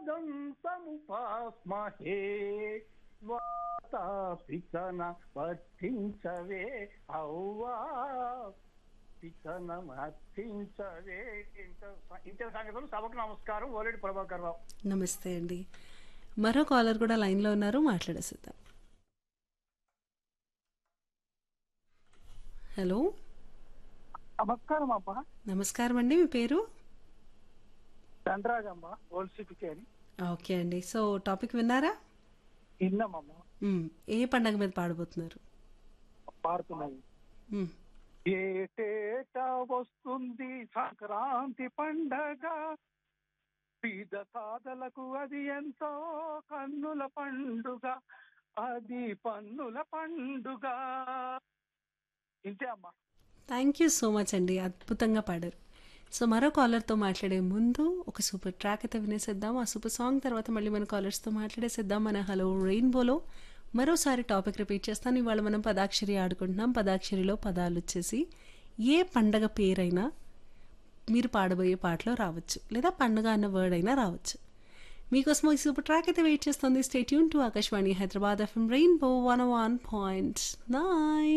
దొంతముపాస్మహే వాతాపితన వర్తించవే అవ్వా పితన వర్తించవే ఇంత సంగతులు సభకు నమస్కారం ఓలేటి ప్రభాకర్ రావు నమస్తే అండి మరో కాలర్ కూడా లైన్లో ఉన్నారు మాట్లాడేసిద్దాం హలో నమస్కారం అమ్మా నమస్కారం అండి మీ పేరు చంద్రాజమ్మ ఓల్డ్ సిటీకి అని ఓకే అండి సో టాపిక్ విన్నారా విన్నామమ్మా మ్మ్. ఏ పండగ మీద పాడబోతున్నారు పాడుతున్నది మ్మ్. ఏటేటా వస్తుంది సంక్రాంతి పండగ పీద సాదలకు అది ఎంతో కన్నుల పండుగ అది పన్నుల పండుగ ఇంతే అమ్మా థ్యాంక్ యూ సో మచ్ అండి అద్భుతంగా పాడారు సో మరో కాలర్తో మాట్లాడే ముందు ఒక సూపర్ ట్రాక్ అయితే వినేసేద్దాం ఆ సూపర్ సాంగ్ తర్వాత మళ్ళీ మన కాలర్స్తో మాట్లాడేసేద్దాం మన హలో రెయిన్బోలో మరోసారి టాపిక్ రిపీట్ చేస్తాను ఇవాళ మనం పదాక్షరి ఆడుకుంటున్నాం పదాక్షరిలో పదాలు వచ్చేసి ఏ పండగ పేరైనా మీరు పాడబోయే పాటలో రావచ్చు లేదా పండగ అన్న వర్డ్ అయినా రావచ్చు మీకోసం ఈ సూపర్ ట్రాక్ అయితే వెయిట్ చేస్తుంది stay tuned to Akashvani Hyderabad F M rainbow one one point nine